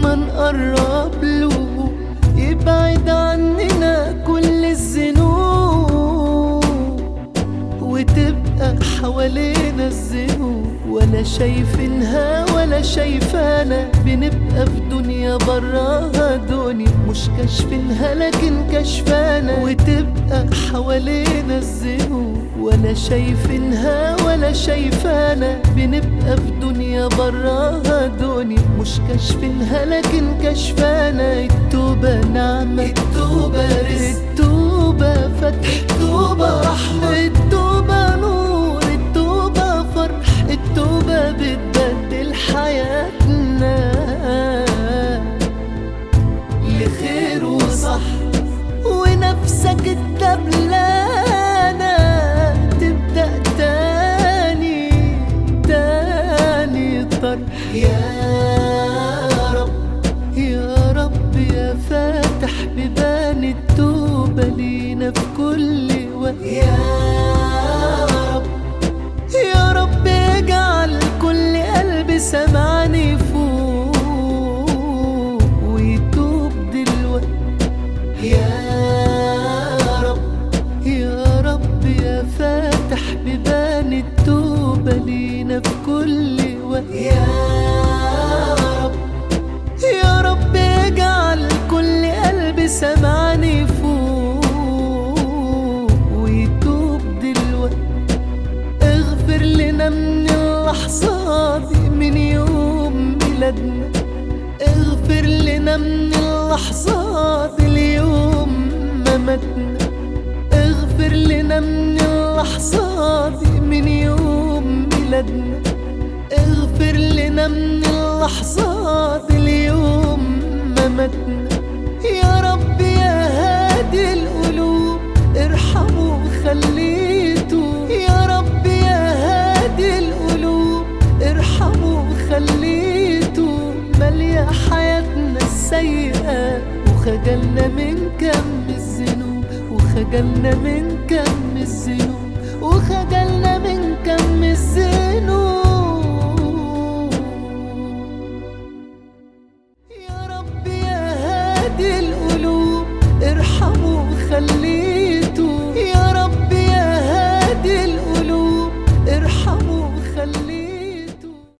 ما نقرب له يبعد عننا كل الذنوب وتبقى حوالينا الذنوب ولا شايفينها ولا شايفانا بنبقى في دنيا براها دنيا مش كاشفينها لكن كشفانا وتبقى حوالينا الذنوب ولا شايفينها ولا شايفانا بنبقى في دنيا براها دنيا مش كاشفينها لكن كشفانا التوبة نعمة التوبة رزق التوبة فتح التوبة رحمة التوبة نور التوبة فرح التوبة بتبدل حياتنا لخير وصح ونفسك الدبلانة تبدأ تاني تاني طرح يا رب يا رب يا فاتح بيبان التوبة لينا في كل وقت يا رب يا رب اجعل كل قلب سمعني فوق ويتوب دلوقتي يا رب يا رب يا فاتح بيبان التوبة لينا في كل وقت يا رب يا رب اجعل كل قلب سمعني فوق ويتوب دلوقتي اغفر لنا من اللحظات من يوم ميلادنا اغفر لنا من اللحظات اليوم ما ماتنا اغفر لنا من اللحظات من يوم ميلادنا اغفر لنا من اللحظات اليوم ما ماتنا يا رب يا هادي القلوب ارحموا خليتوا يا رب يا هادي القلوب ارحموا خليتوا مالية حياتنا السيئة وخجلنا من كم الذنوب وخجلنا من كم الذنوب وخجلنا من كم الذنوب